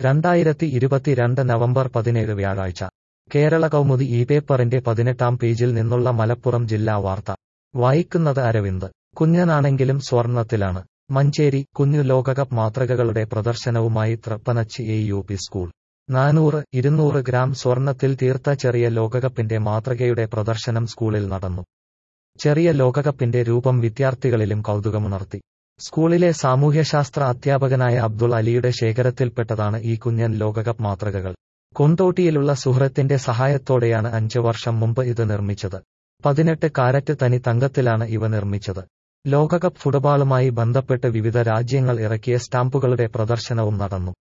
രണ്ടായിരത്തി ഇരുപത്തിരണ്ട് നവംബർ പതിനേഴ് വ്യാഴാഴ്ച കേരള കൗമുദി ഈ പേപ്പറിന്റെ പതിനെട്ടാം പേജിൽ നിന്നുള്ള മലപ്പുറം ജില്ലാ വാർത്ത വായിക്കുന്നത് അരവിന്ദ് കുഞ്ഞനാണെങ്കിലും സ്വർണത്തിലാണ് മഞ്ചേരി കുഞ്ഞു ലോകകപ്പ് മാതൃകകളുടെ പ്രദർശനവുമായി Thrippanachi A U P school നാനൂറ് ഇരുന്നൂറ് ഗ്രാം സ്വർണത്തിൽ തീർത്ത ചെറിയ ലോകകപ്പിന്റെ മാതൃകയുടെ പ്രദർശനം സ്കൂളിൽ നടന്നു ചെറിയ ലോകകപ്പിന്റെ രൂപം വിദ്യാർത്ഥികളിലും കൗതുകമുണർത്തി സ്കൂളിലെ സാമൂഹ്യശാസ്ത്ര അധ്യാപകനായ അബ്ദുൾ അലിയുടെ ശേഖരത്തിൽപ്പെട്ടതാണ് ഈ കുഞ്ഞൻ ലോകകപ്പ് മാതൃകകൾ കൊണ്ടോട്ടിയിലുള്ള സുഹൃത്തിന്റെ സഹായത്തോടെയാണ് അഞ്ചു വർഷം മുമ്പ് ഇത് നിർമ്മിച്ചത് പതിനെട്ട് കാരറ്റ് തനി തങ്കത്തിലാണ് ഇവ നിർമ്മിച്ചത് ലോകകപ്പ് ഫുട്ബോളുമായി ബന്ധപ്പെട്ട് വിവിധ രാജ്യങ്ങൾ ഇറക്കിയ സ്റ്റാമ്പുകളുടെ പ്രദർശനവും നടന്നു